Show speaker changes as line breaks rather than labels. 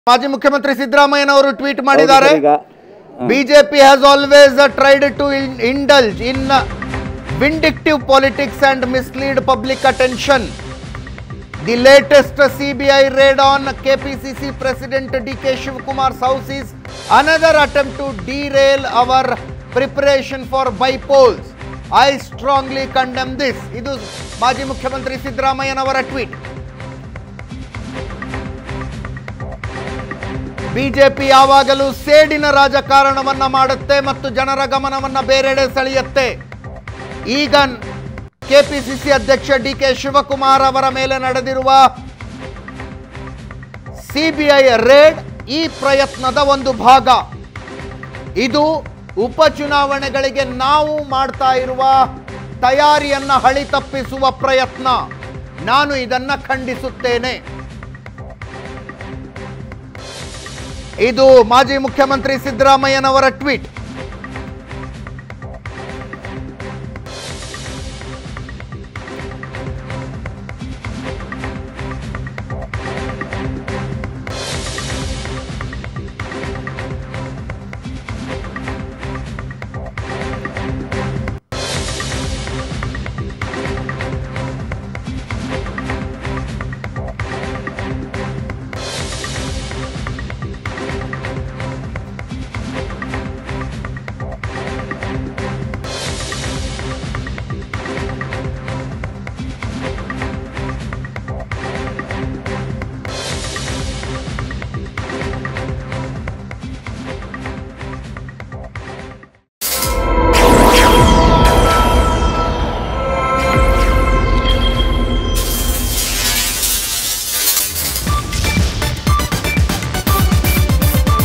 ಮಾಜಿ ಮುಖ್ಯಮಂತ್ರಿ ಸಿದ್ದರಾಮಯ್ಯನವರು ಟ್ವೀಟ್ ಮಾಡಿದ್ದಾರೆ
ಹೌದು ಸರ್, ಈಗ
BJP has always tried to indulge in vindictive politics and mislead public attention the latest CBI raid on KPCC president D K Shivakumar house is another attempt to derail our preparation for bypolls I strongly condemn this ಇದು ಮಾಜಿ ಮುಖ್ಯಮಂತ್ರಿ ಸಿದ್ದರಾಮಯ್ಯನವರ tweet BJP ಯಾವಾಗಲೂ ಸೇಡಿನ ರಾಜಕಾರಣವನ್ನ ಮಾಡುತ್ತೆ ಮತ್ತು ಜನರ ಗಮನವನ್ನ ಬೇರೆಡೆ ಸೆಳೆಯುತ್ತೆ ಈಗ ಕೆಪಿಸಿಸಿ ಅಧ್ಯಕ್ಷ ಡಿ ಕೆ ಶಿವಕುಮಾರ್ ಅವರ ಮೇಲೆ ನಡೆದಿರುವ ಸಿಬಿಐ ರೇಡ್ ಈ ಪ್ರಯತ್ನದ ಒಂದು ಭಾಗ ಇದು ಉಪಚುನಾವಣೆಗಳಿಗೆ ನಾವು ಮಾಡ್ತಾ ಇರುವ ತಯಾರಿಯನ್ನ ಹಳಿ ತಪ್ಪಿಸುವ ಪ್ರಯತ್ನ ನಾನು ಇದನ್ನ ಖಂಡಿಸುತ್ತೇನೆ ಇದು ಮಾಜಿ ಮುಖ್ಯಮಂತ್ರಿ ಸಿದ್ದರಾಮಯ್ಯನವರ ಟ್ವೀಟ್